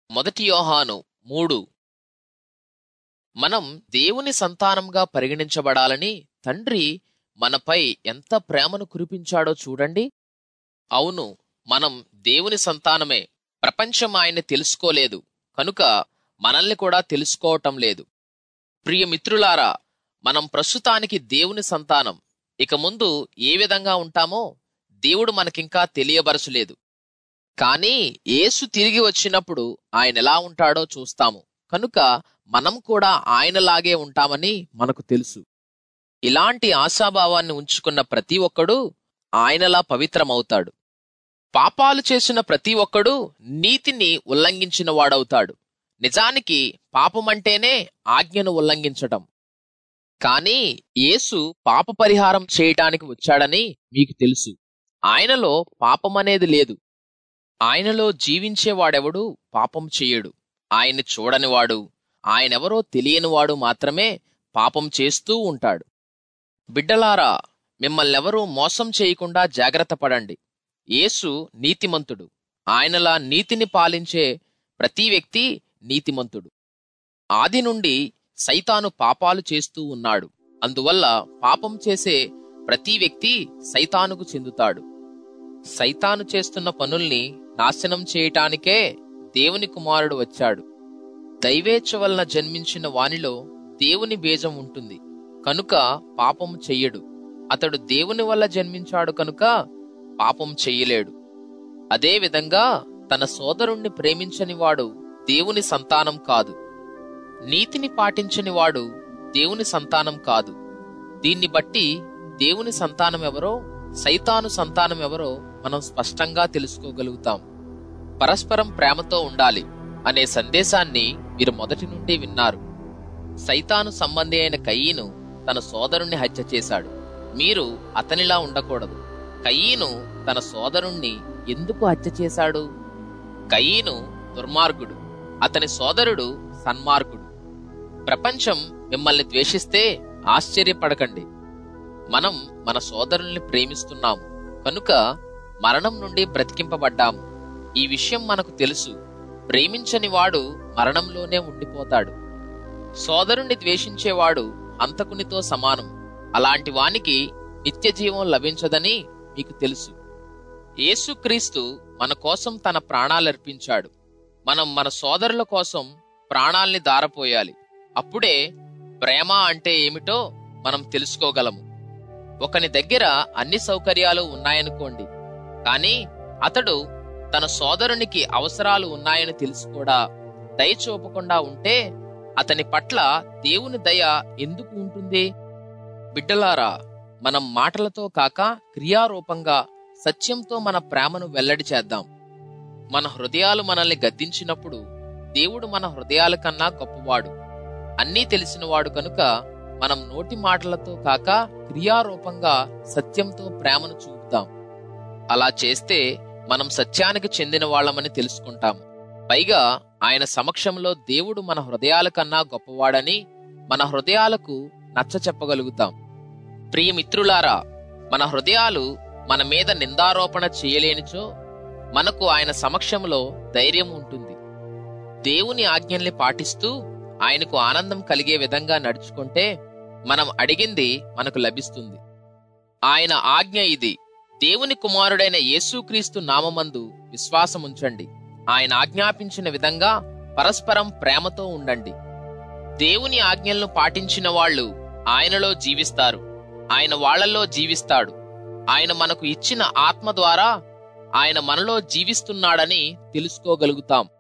మొదటి యోహాను మూడు మనం దేవుని సంతానంగా పరిగణించబడాలని తండ్రి మనపై ఎంత ప్రేమను కురిపించాడో చూడండి అవును మనం దేవుని సంతానమే ప్రపంచం ఆయన్ని తెలుసుకోలేదు కనుక మనల్ని కూడా తెలుసుకోవటం లేదు ప్రియ మిత్రులారా మనం ప్రస్తుతానికి దేవుని సంతానం ఇక ముందు ఏ విధంగా ఉంటామో దేవుడు మనకింకా తెలియబరచలేదు కానీ యేసు తిరిగి వచ్చినప్పుడు ఆయన ఎలా ఉంటాడో చూస్తాము కనుక మనం కూడా ఆయనలాగే ఉంటామని మనకు తెలుసు ఇలాంటి ఆశాభావాన్ని ఉంచుకున్న ప్రతి ఒక్కడూ ఆయనలా పవిత్రమవుతాడు పాపాలు చేసిన ప్రతి ఒక్కడూ నీతిని ఉల్లంఘించిన వాడవుతాడు నిజానికి పాపమంటేనే ఆజ్ఞను ఉల్లంఘించటం కానీ యేసు పాప పరిహారం చేయటానికి వచ్చాడని మీకు తెలుసు ఆయనలో పాపమనేది లేదు ఆయనలో జీవించేవాడెవడు పాపం చెయ్యడు ఆయన్ని చూడనివాడు ఆయనెవరో తెలియనివాడు మాత్రమే పాపం చేస్తూ ఉంటాడు బిడ్డలారా మిమ్మల్నెవరూ మోసం చేయకుండా జాగ్రత్త పడండి యేసు నీతిమంతుడు ఆయనలా నీతిని పాలించే ప్రతి వ్యక్తి నీతిమంతుడు ఆది నుండి సైతాను పాపాలు చేస్తూ ఉన్నాడు అందువల్ల పాపం చేసే ప్రతి వ్యక్తి సైతానుకు చెందుతాడు సైతాను చేస్తున్న పనుల్ని నాశనం చేయటానికే దేవుని కుమారుడు వచ్చాడు దైవేచ్ఛ వలన జన్మించిన వానిలో దేవుని బీజం ఉంటుంది కనుక పాపం చెయ్యడు అతడు దేవుని వల్ల జన్మించాడు కనుక పాపం చెయ్యలేడు అదే విధంగా తన సోదరుణ్ణి ప్రేమించని వాడు దేవుని సంతానం కాదు నీతిని పాటించని వాడు దేవుని సంతానం కాదు దీన్ని బట్టి దేవుని సంతానం ఎవరో సైతాను సంతానం ఎవరో మనం స్పష్టంగా తెలుసుకోగలుగుతాం పరస్పరం ప్రేమతో ఉండాలి అనే సందేశాన్ని మీరు మొదటి నుండి విన్నారు సైతాను సంబంధి అయిన కయ్యను తన సోదరుణ్ణి హత్య చేశాడు మీరు అతనిలా ఉండకూడదు కయ్యను తన సోదరుణ్ణి ఎందుకు హత్య చేశాడు కయ్యను దుర్మార్గుడు అతని సోదరుడు సన్మార్గుడు ప్రపంచం మిమ్మల్ని ద్వేషిస్తే ఆశ్చర్యపడకండి మనం మన సోదరుల్ని ప్రేమిస్తున్నాము కనుక మరణం నుండి బ్రతికింపబడ్డాము ఈ విషయం మనకు తెలుసు ప్రేమించని వాడు మరణంలోనే ఉండిపోతాడు సోదరుణ్ణి ద్వేషించేవాడు హంతకునితో సమానం అలాంటి వానికి నిత్య జీవం లభించదని మీకు తెలుసు యేసుక్రీస్తు మన కోసం తన ప్రాణాలర్పించాడు మనం మన సోదరుల కోసం ప్రాణాల్ని దారపోయాలి అప్పుడే ప్రేమ అంటే ఏమిటో మనం తెలుసుకోగలము ఒకని దగ్గర అన్ని సౌకర్యాలు ఉన్నాయనుకోండి కానీ అతడు తన సోదరునికి అవసరాలు ఉన్నాయని తెలిసి కూడా దయ చూపకుండా ఉంటే అతని పట్ల దేవుని దయ ఎందుకు ఉంటుంది బిడ్డలారా మనం మాటలతో కాక క్రియారూపంగా సత్యంతో మన ప్రేమను వెల్లడి చేద్దాం మన హృదయాలు మనల్ని గద్దించినప్పుడు దేవుడు మన హృదయాల కన్నా గొప్పవాడు అన్నీ తెలిసినవాడు కనుక మనం నోటి మాటలతో కాక క్రియారూపంగా సత్యంతో ప్రేమను చూపుతాం అలా చేస్తే మనం సత్యానికి చెందిన వాళ్ళమని తెలుసుకుంటాం పైగా ఆయన సమక్షంలో దేవుడు మన హృదయాల కన్నా గొప్పవాడని మన హృదయాలకు నచ్చ చెప్పగలుగుతాం ప్రియమిత్రులారా మన హృదయాలు మన మీద నిందారోపణ చేయలేనిచో మనకు ఆయన సమక్షంలో ధైర్యం ఉంటుంది దేవుని ఆజ్ఞల్ని పాటిస్తూ ఆయనకు ఆనందం కలిగే విధంగా నడుచుకుంటే మనం అడిగింది మనకు లభిస్తుంది ఆయన ఆజ్ఞ ఇది దేవుని కుమారుడైన యేసుక్రీస్తు నామమందు విశ్వాసముంచండి ఆయన ఆజ్ఞాపించిన విధంగా పరస్పరం ప్రేమతో ఉండండి దేవుని ఆజ్ఞలను పాటించిన వాళ్ళు ఆయనలో జీవిస్తారు ఆయన వాళ్లలో జీవిస్తాడు ఆయన మనకు ఇచ్చిన ఆత్మ ద్వారా ఆయన మనలో జీవిస్తున్నాడని తెలుసుకోగలుగుతాం